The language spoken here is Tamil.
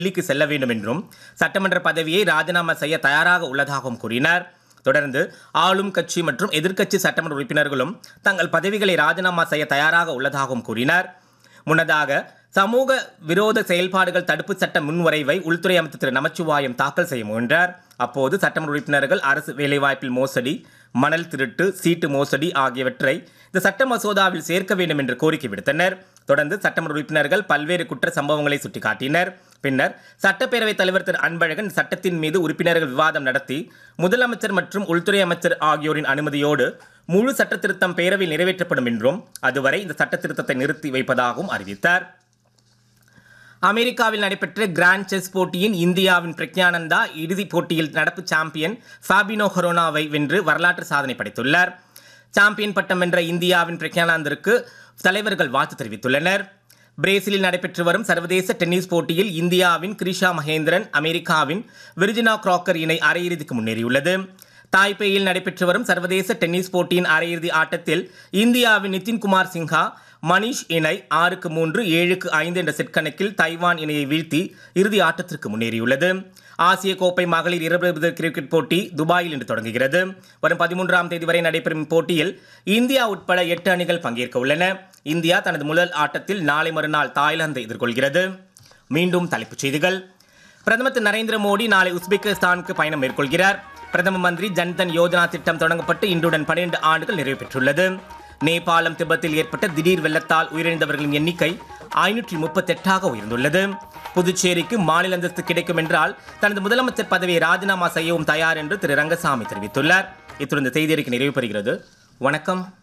டெல்லிக்கு செல்ல வேண்டும் என்றும் சட்டமன்ற பதவியை ராஜினாமா செய்ய தயாராக உள்ளதாகவும் கூறினார் தொடர்ந்து ஆளும் கட்சி மற்றும் எதிர்க்கட்சி சட்டமன்ற உறுப்பினர்களும் தங்கள் பதவிகளை ராஜினாமா செய்ய தயாராக உள்ளதாகவும் கூறினார் முன்னதாக சமூக விரோத செயல்பாடுகள் தடுப்பு சட்ட முன்வரைவை உள்துறை அமைச்சர் திரு நமச்சிவாயம் தாக்கல் செய்ய முயன்றார் அப்போது சட்டமன்ற உறுப்பினர்கள் அரசு வேலைவாய்ப்பில் மோசடி மணல் திருட்டு சீட்டு மோசடி ஆகியவற்றை இந்த சட்ட மசோதாவில் சேர்க்க வேண்டும் என்று கோரிக்கை விடுத்தனர் தொடர்ந்து சட்டமன்ற உறுப்பினர்கள் பல்வேறு குற்ற சம்பவங்களை சுட்டிக்காட்டினர் பின்னர் சட்டப்பேரவைத் தலைவர் திரு அன்பழகன் சட்டத்தின் மீது உறுப்பினர்கள் விவாதம் நடத்தி முதலமைச்சர் மற்றும் உள்துறை அமைச்சர் ஆகியோரின் அனுமதியோடு முழு சட்ட திருத்தம் பேரவையில் நிறைவேற்றப்படும் என்றும் அதுவரை இந்த சட்ட திருத்தத்தை நிறுத்தி வைப்பதாகவும் அறிவித்தார் அமெரிக்காவில் நடைபெற்ற கிராண்ட் செஸ் போட்டியின் இந்தியாவின் பிரக்ஞானந்தா இறுதிப் போட்டியில் நடப்பு சாம்பியன் ஃபாபினோ ஹொரோனாவை வென்று வரலாற்று சாதனை படைத்துள்ளார் சாம்பியன் பட்டம் வென்ற இந்தியாவின் பிரக்ஞானந்திற்கு தலைவர்கள் வாழ்த்து தெரிவித்துள்ளனர் பிரேசிலில் நடைபெற்று வரும் சர்வதேச டென்னிஸ் போட்டியில் இந்தியாவின் கிரிஷா மகேந்திரன் அமெரிக்காவின் விர்ஜினா கிராக்கர் இணை அரையிறுதிக்கு முன்னேறியுள்ளது தாய்பேயில் நடைபெற்று வரும் சர்வதேச டென்னிஸ் போட்டியின் அரையிறுதி ஆட்டத்தில் இந்தியாவின் நிதின்குமார் சின்ஹா மணிஷ் இணை ஆறுக்கு மூன்று ஏழுக்கு ஐந்து என்ற செட் கணக்கில் தைவான் இணையை வீழ்த்தி இறுதி ஆட்டத்திற்கு முன்னேறியுள்ளது ஆசிய கோப்பை மகளிர் இருபது கிரிக்கெட் போட்டி துபாயில் இன்று தொடங்குகிறது வரும் பதிமூன்றாம் தேதி வரை நடைபெறும் போட்டியில் இந்தியா உட்பட எட்டு அணிகள் பங்கேற்க உள்ளன இந்தியா தனது முதல் ஆட்டத்தில் நாளை மறுநாள் தாய்லாந்தை எதிர்கொள்கிறது மீண்டும் தலைப்புச் செய்திகள் பிரதமர் திரு நரேந்திர மோடி நாளை உஸ்பெகிஸ்தானுக்கு பயணம் மேற்கொள்கிறார் பிரதம மந்திரி ஜன்தன் யோஜனா திட்டம் தொடங்கப்பட்டு இன்றுடன் பன்னிரண்டு ஆண்டுகள் நிறைவு பெற்றுள்ளது நேபாளம் திபெத்தில் ஏற்பட்ட திடீர் வெள்ளத்தால் உயிரிழந்தவர்களின் எண்ணிக்கை ஐநூற்றி முப்பத்தெட்டாக உயர்ந்துள்ளது புதுச்சேரிக்கு மாநில அந்தஸ்து கிடைக்கும் என்றால் தனது முதலமைச்சர் பதவியை ராஜினாமா செய்யவும் தயார் என்று திரு ரங்கசாமி தெரிவித்துள்ளார் இத்துடன் இந்த செய்தி அறிக்கை நிறைவு பெறுகிறது வணக்கம்